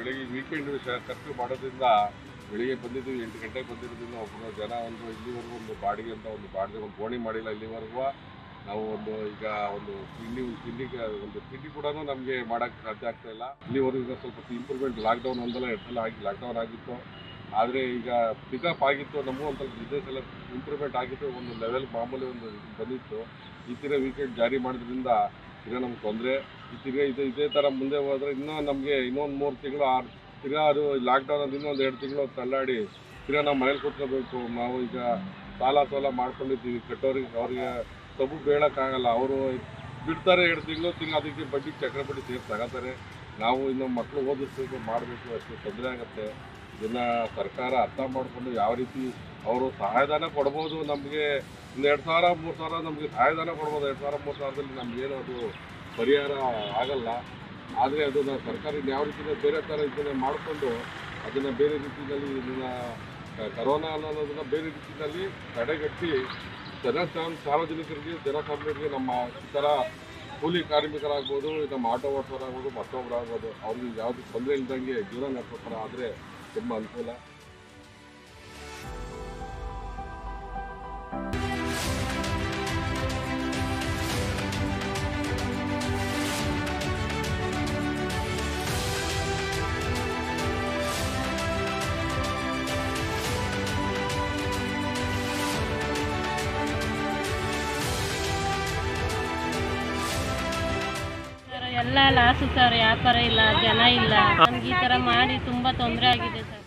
ಬೆಳಿಗ್ಗೆ weekend curfew ಮಾಡೋದ್ರಿಂದ ಬೆಳಿಗ್ಗೆ ಬಂದಿದ್ದೀವಿ ಎಂಟು ಗಂಟೆಗೆ ಬಂದಿರೋದ್ರಿಂದ ಒಬ್ಬರು ಜನ ಒಂದು ಇಲ್ಲಿವರೆಗೂ ಒಂದು ಬಾಡಿಗೆ ಅಂತ ಒಂದು ಬಾಡಿಗೆ ಒಂದು ಬೋಣಿ ಮಾಡಿಲ್ಲ ಇಲ್ಲಿವರೆಗೂ ನಾವು ಒಂದು ಈಗ ಒಂದು ತಿಂಡಿ ಒಂದು ತಿಂಡಿಗೆ ಒಂದು ತಿಂಡಿ ಕೂಡ ನಮಗೆ ಮಾಡೋಕ್ಕೆ ಸಾಧ್ಯ ಆಗ್ತಾ ಇಲ್ಲ ಇಲ್ಲಿವರೆಗೂ ಈಗ ಸ್ವಲ್ಪ ಇಂಪ್ರೂವ್ಮೆಂಟ್ ಲಾಕ್ಡೌನ್ ಒಂದಲ್ಲ ಎರಡು ಸಲ ಆಗಿ ಲಾಕ್ಡೌನ್ ಆಗಿತ್ತು ಆದರೆ ಈಗ ಪಿಕಪ್ ಆಗಿತ್ತು ನಮಗೂ ಒಂದು ಸ್ವಲ್ಪ ಬಿಸ್ನೆಸ್ ಎಲ್ಲ ಇಂಪ್ರೂವ್ಮೆಂಟ್ ಆಗಿತ್ತು ಒಂದು ಲೆವೆಲ್ ಮಾಮೂಲಿ ಒಂದು ಇದು ಬಂದಿತ್ತು ಈ ತಿರ್ಗಾ ವೀಕೆಂಡ್ ಜಾರಿ ಮಾಡೋದ್ರಿಂದ ತಿರ್ಗಾ ನಮ್ಗೆ ತೊಂದರೆ ಈ ತಿರ್ಗಾ ಇದು ಇದೇ ಥರ ಮುಂದೆ ಹೋದರೆ ಇನ್ನೂ ನಮಗೆ ಇನ್ನೊಂದು ಮೂರು ತಿಂಗಳು ಆರು ತಿರ್ಗಾ ಅದು ಲಾಕ್ಡೌನ್ ಅಂತ ಇನ್ನೊಂದು ಎರಡು ತಿಂಗಳು ತಳ್ಳಾಡಿ ತಿರ್ಗಾ ನಾವು ಮನೇಲಿ ಕೂತ್ಕೋಬೇಕು ನಾವು ಈಗ ಸಾಲ ಸಾಲ ಮಾಡ್ಕೊಂಡಿದ್ದೀವಿ ಕಟ್ಟೋರಿಗೆ ಅವ್ರಿಗೆ ತಪ್ಪು ಬೇಳಕ್ಕಾಗಲ್ಲ ಅವರು ಬಿಡ್ತಾರೆ ಎರಡು ತಿಂಗಳು ತಿಂಗಳು ಅದಕ್ಕೆ ಬಡ್ಡಿ ಚಕ್ರ ಬಡ್ಡಿ ಸೇರಿ ತಗೋತಾರೆ ನಾವು ಇನ್ನು ಮಕ್ಕಳು ಓದಿಸ್ಬೇಕು ಮಾಡಬೇಕು ಅಷ್ಟು ತೊಂದರೆ ಆಗುತ್ತೆ ಇದನ್ನು ಸರ್ಕಾರ ಅರ್ಥ ಮಾಡಿಕೊಂಡು ಯಾವ ರೀತಿ ಅವರು ಸಹಾಯಧನ ಕೊಡ್ಬೋದು ನಮಗೆ ಒಂದು ಎರಡು ಸಾವಿರ ಮೂರು ಸಾವಿರ ನಮಗೆ ಸಹಾಯಧನ ಕೊಡ್ಬೋದು ಎರಡು ಸಾವಿರ ಮೂರು ಸಾವಿರದಲ್ಲಿ ನಮಗೇನು ಅದು ಪರಿಹಾರ ಆಗಲ್ಲ ಆದರೆ ಅದು ನಾವು ಸರ್ಕಾರ ಇನ್ನು ಯಾವ ರೀತಿ ಬೇರೆ ಥರ ಇದನ್ನು ಮಾಡಿಕೊಂಡು ಅದನ್ನು ಬೇರೆ ರೀತಿಯಲ್ಲಿ ಇದನ್ನು ಕರೋನಾ ಅನ್ನೋದನ್ನು ಬೇರೆ ರೀತಿಯಲ್ಲಿ ತಡೆಗಟ್ಟಿ ಜನ ಸಾಮ್- ಸಾರ್ವಜನಿಕರಿಗೆ ಜನಸಾಮಾನ್ಯರಿಗೆ ನಮ್ಮ ಈ ಥರ ಕೂಲಿ ಕಾರ್ಮಿಕರಾಗ್ಬೋದು ನಮ್ಮ ಆಟೋ ಓಡಿಸೋರಾಗ್ಬೋದು ಮತ್ತೊಬ್ಬರಾಗ್ಬೋದು ಅವ್ರಿಗೆ ಯಾವುದು ತೊಂದರೆ ಇಲ್ದಂಗೆ ಜೀವನ ನಡೆಸೋ ಥರ ಆದರೆ ತುಂಬ ಅನುಕೂಲ ಸರ್ ಎಲ್ಲ ಲಾಸು ಸರ್ ವ್ಯಾಪಾರ ಇಲ್ಲ ಜನ ಇಲ್ಲ ನಮ್ಗೆ ಈ ಥರ ಮಾಡಿ ತುಂಬ ತೊಂದರೆ ಆಗಿದೆ ಸರ್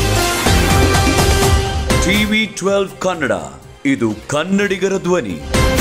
ಟಿವಿ ಟ್ವೆಲ್ವ್ ಕನ್ನಡ ಇದು ಕನ್ನಡಿಗರ ಧ್ವನಿ